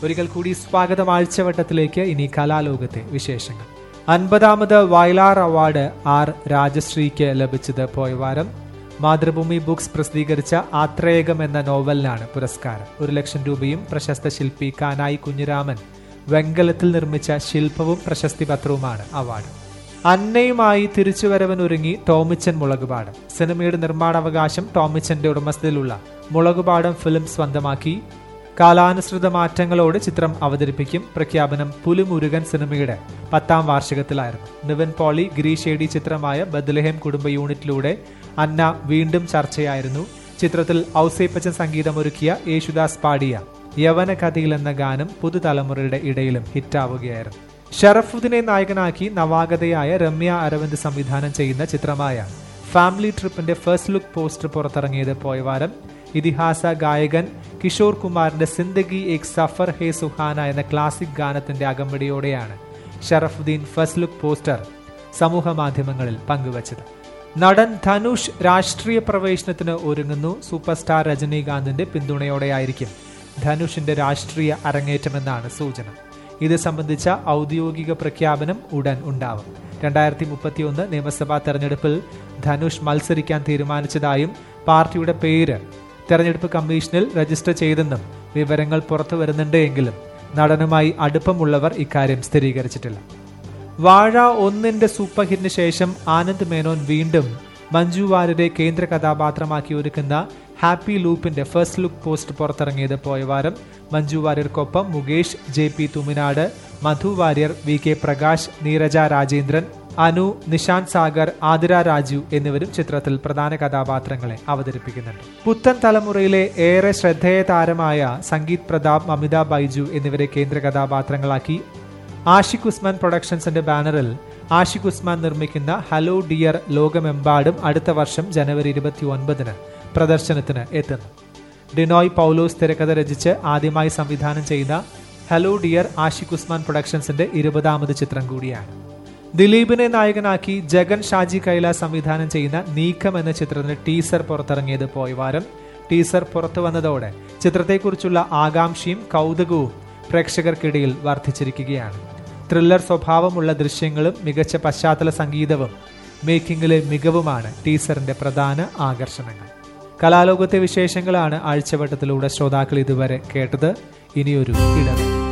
ഒരിക്കൽ കൂടി സ്വാഗതം ആഴ്ചവട്ടത്തിലേക്ക് ഇനി കലാലോകത്തെ വിശേഷങ്ങൾ അൻപതാമത് വയലാർ അവാർഡ് ആർ രാജശ്രീക്ക് ലഭിച്ചത് പോയ വാരം മാതൃഭൂമി ബുക്സ് പ്രസിദ്ധീകരിച്ച ആത്രേയകം എന്ന നോവലിനാണ് പുരസ്കാരം ഒരു ലക്ഷം രൂപയും പ്രശസ്ത ശില്പി കാനായി കുഞ്ഞിരാമൻ വെങ്കലത്തിൽ നിർമ്മിച്ച ശില്പവും പ്രശസ്തി പത്രവുമാണ് അവാർഡ് അന്നയുമായി തിരിച്ചുവരവനൊരുങ്ങി ടോമിച്ചൻ മുളകുപാടം സിനിമയുടെ നിർമ്മാണാവകാശം ടോമിച്ചന്റെ ഉടമസ്ഥതയിലുള്ള മുളകുപാടം ഫിലിം സ്വന്തമാക്കി കാലാനുസൃത മാറ്റങ്ങളോട് ചിത്രം അവതരിപ്പിക്കും പ്രഖ്യാപനം പുലിമുരുകൻ സിനിമയുടെ പത്താം വാർഷികത്തിലായിരുന്നു നിവിൻ പോളി ഗിരീഷേടി ചിത്രമായ ബദ്ലഹേം കുടുംബ യൂണിറ്റിലൂടെ അന്ന വീണ്ടും ചർച്ചയായിരുന്നു ചിത്രത്തിൽ ഔസേപ്പച്ചൻ സംഗീതമൊരുക്കിയ യേശുദാസ് പാടിയ യവന കഥയിൽ എന്ന ഗാനം പുതുതലമുറയുടെ ഇടയിലും ഹിറ്റാവുകയായിരുന്നു ഷറഫുദ്ദിനെ നായകനാക്കി നവാഗതയായ രമ്യ അരവിന്ദ് സംവിധാനം ചെയ്യുന്ന ചിത്രമായ ഫാമിലി ട്രിപ്പിന്റെ ഫസ്റ്റ് ലുക്ക് പോസ്റ്റർ പുറത്തിറങ്ങിയത് പോയ വാരം ഇതിഹാസ ഗായകൻ കിഷോർ കുമാറിന്റെ സിന്ദഗി എക് സഫർ ഹേ സുഹാന എന്ന ക്ലാസിക് ഗാനത്തിന്റെ അകമ്പടിയോടെയാണ് ഷറഫുദ്ദീൻ ഫസ്റ്റ് ലുക്ക് പോസ്റ്റർ സമൂഹ മാധ്യമങ്ങളിൽ പങ്കുവച്ചത് നടൻ ധനുഷ് രാഷ്ട്രീയ പ്രവേശനത്തിന് ഒരുങ്ങുന്നു സൂപ്പർ സ്റ്റാർ രജനീകാന്തിന്റെ പിന്തുണയോടെയായിരിക്കും ധനുഷിന്റെ രാഷ്ട്രീയ അരങ്ങേറ്റമെന്നാണ് സൂചന ഇത് സംബന്ധിച്ച ഔദ്യോഗിക പ്രഖ്യാപനം ഉടൻ ഉണ്ടാവും രണ്ടായിരത്തി മുപ്പത്തിയൊന്ന് നിയമസഭാ തെരഞ്ഞെടുപ്പിൽ ധനുഷ് മത്സരിക്കാൻ തീരുമാനിച്ചതായും പാർട്ടിയുടെ പേര് തെരഞ്ഞെടുപ്പ് കമ്മീഷനിൽ രജിസ്റ്റർ ചെയ്തെന്നും വിവരങ്ങൾ പുറത്തു വരുന്നുണ്ട് എങ്കിലും നടനുമായി അടുപ്പമുള്ളവർ ഇക്കാര്യം സ്ഥിരീകരിച്ചിട്ടില്ല വാഴ ഒന്നിന്റെ സൂപ്പർ ഹിറ്റിന് ശേഷം ആനന്ദ് മേനോൻ വീണ്ടും മഞ്ജു വാര്യരെ കേന്ദ്ര കഥാപാത്രമാക്കി ഒരുക്കുന്ന ഹാപ്പി ലൂപ്പിന്റെ ഫസ്റ്റ് ലുക്ക് പോസ്റ്റ് പുറത്തിറങ്ങിയത് പോയ വാരം മഞ്ജു വാര്യർക്കൊപ്പം Mukesh J P Thuminad Madhu Warrier V K Prakash Neeraja Rajendran Anu Nishanth Sagar Athira Raju എന്നിവരും ചിത്രത്തിൽ പ്രധാന കഥാപാത്രങ്ങളെ അവതരിപ്പിക്കുന്നുണ്ട് പുത്തൻ തലമുറയിലെ ഏറെ ശ്രദ്ധേയ താരമായ സംഗീത് പ്രതാപ് മമിത ബൈജു എന്നിവരെ കേന്ദ്ര കഥാപാത്രങ്ങളാക്കി ആഷിഖ് ഉസ്മാൻ പ്രൊഡക്ഷൻസിന്റെ ബാനറിൽ ആഷിഖ് ഉസ്മാൻ നിർമ്മിക്കുന്ന ഹലോ ഡിയർ ലോകമെമ്പാടും അടുത്ത വർഷം ജനുവരി ഇരുപത്തി ഒൻപതിന് പ്രദർശനത്തിന് എത്തുന്നു ഡിനോയ് പൗലോസ് തിരക്കഥ രചിച്ച് ആദ്യമായി സംവിധാനം ചെയ്ത ഹലോ ഡിയർ ആഷിഖ് ഉസ്മാൻ പ്രൊഡക്ഷൻസിന്റെ ഇരുപതാമത് ചിത്രം കൂടിയാണ് ദിലീപിനെ നായകനാക്കി ജഗൻ ഷാജി കൈലാസ് സംവിധാനം ചെയ്യുന്ന നീക്കം എന്ന ചിത്രത്തിന്റെ ടീസർ പുറത്തിറങ്ങിയത് പോയ വാരം ടീസർ പുറത്തു വന്നതോടെ ചിത്രത്തെക്കുറിച്ചുള്ള ആകാംക്ഷയും കൗതുകവും പ്രേക്ഷകർക്കിടയിൽ വർദ്ധിച്ചിരിക്കുകയാണ് ത്രില്ലർ സ്വഭാവമുള്ള ദൃശ്യങ്ങളും മികച്ച പശ്ചാത്തല സംഗീതവും മേക്കിംഗിലെ മികവുമാണ് ടീസറിന്റെ പ്രധാന ആകർഷണങ്ങൾ കലാലോകത്തെ വിശേഷങ്ങളാണ് ആഴ്ചവട്ടത്തിലൂടെ ശ്രോതാക്കൾ ഇതുവരെ കേട്ടത് ഇനിയൊരു ഇടവേള